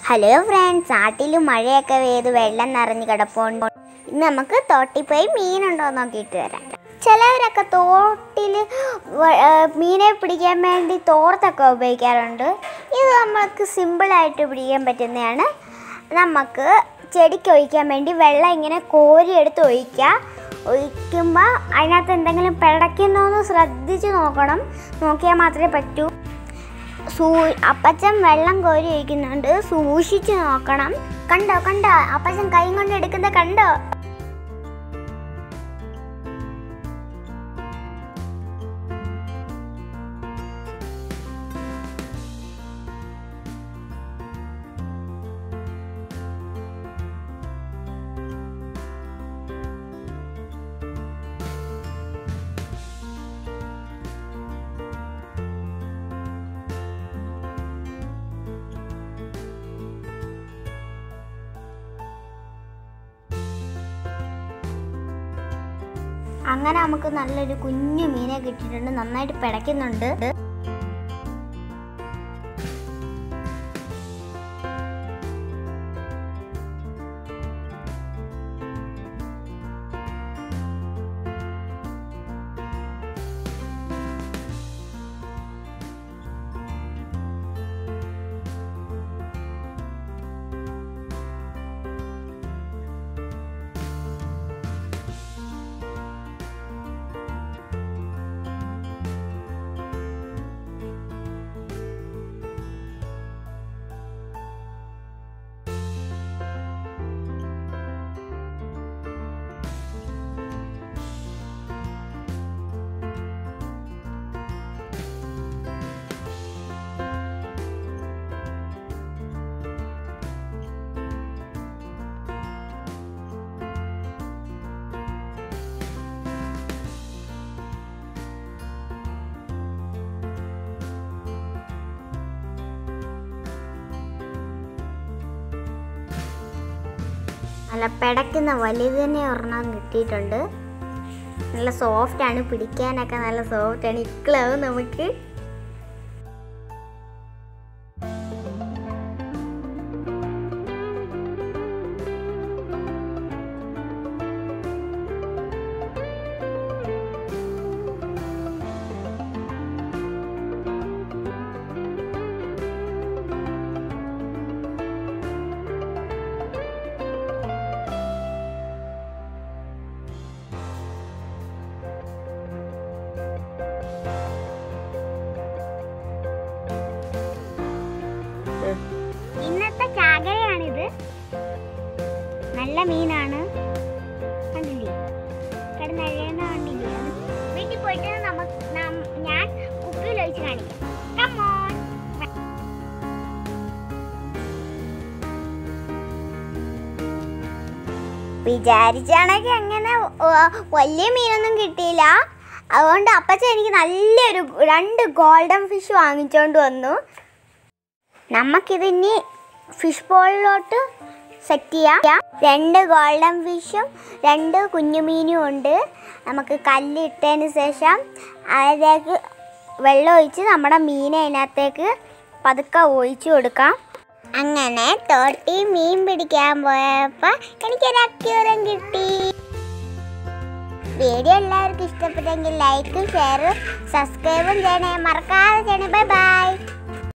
Hello friends നാട്ടിൽ മഴയൊക്കെ പെയ്ത് വെള്ളം നിറഞ്ഞ് കിടപ്പുണ്ട് ഇന്ന് നമുക്ക് തോട്ടിൽ പോയി മീനുണ്ടോ നോക്കിയിട്ട് വരാം ചിലവരൊക്കെ തോട്ടിൽ മീനെ പിടിക്കാൻ വേണ്ടി തോർത്തൊക്കെ ഉപയോഗിക്കാറുണ്ട് ഇത് നമുക്ക് സിമ്പിളായിട്ട് പിടിക്കാൻ പറ്റുന്നതാണ് നമുക്ക് ചെടിക്ക് ഒഴിക്കാൻ വേണ്ടി വെള്ളം ഇങ്ങനെ കോരിയെടുത്ത് ഒഴിക്കുക ഒഴിക്കുമ്പോൾ അതിനകത്ത് എന്തെങ്കിലും പിടയ്ക്കുന്നോ എന്ന് ശ്രദ്ധിച്ച് നോക്കണം നോക്കിയാൽ മാത്രമേ പറ്റൂ സൂ അപ്പച്ചൻ വെള്ളം കോരി ഒഴിക്കുന്നുണ്ട് സൂക്ഷിച്ചു നോക്കണം കണ്ടോ കണ്ടോ അപ്പച്ചൻ കൈ കൊണ്ട് എടുക്കുന്ന കണ്ടോ അങ്ങനെ നമുക്ക് നല്ലൊരു കുഞ്ഞു മീനെ കിട്ടിയിട്ടുണ്ട് നന്നായിട്ട് പിടയ്ക്കുന്നുണ്ട് നല്ല പിടയ്ക്കുന്ന വലുതിനെ ഒരെണ്ണം കിട്ടിയിട്ടുണ്ട് നല്ല സോഫ്റ്റ് ആണ് പിടിക്കാനൊക്കെ നല്ല സോഫ്റ്റ് ആണ് ഇക്കളാവും നമുക്ക് ഇന്നത്തെ ചാകരയാണിത് നല്ല മീനാണ് കണ്ടില്ലേ കിടന്നഴിയുന്ന കണ്ടില്ലേ അത് വീട്ടിൽ പോയിട്ട് നമുക്ക് നം- ഞാൻ കുപ്പിയിൽ ഒഴിച്ച് കാണിക്കാം Come on. വിചാരിച്ചാണെങ്കിൽ അങ്ങനെ വ- വലിയ മീനൊന്നും കിട്ടിയില്ല അതുകൊണ്ട് അപ്പച്ചൻ എനിക്ക് നല്ലൊരു രണ്ട് ഗോൾഡൻ ഫിഷ് വാങ്ങിച്ചോണ്ട് വന്നു നമുക്കിതിനി ഫിഷ് ബോളിലോട്ട് സെറ്റ് ചെയ്യാം രണ്ട് ഗോൾഡൻ ഫിഷും രണ്ട് കുഞ്ഞുമീനും ഉണ്ട് നമുക്ക് കല്ലിട്ടതിന് ശേഷം അതിലേക്ക് വെള്ളം ഒഴിച്ച് നമ്മുടെ മീനെ അതിനകത്തേക്ക് പതുക്കെ ഒഴിച്ചു കൊടുക്കാം അങ്ങനെ തോട്ടി മീൻ പിടിക്കാൻ പോയപ്പോൾ എനിക്കൊരു അക്യൂരം കിട്ടി വീഡിയോ എല്ലാവർക്കും ഇഷ്ടപ്പെട്ടെങ്കിൽ ലൈക്കും ഷെയറും സബ്സ്ക്രൈബും ചെയ്യണേ മറക്കാതെ ചെയ്യണേ ബൈ ബൈ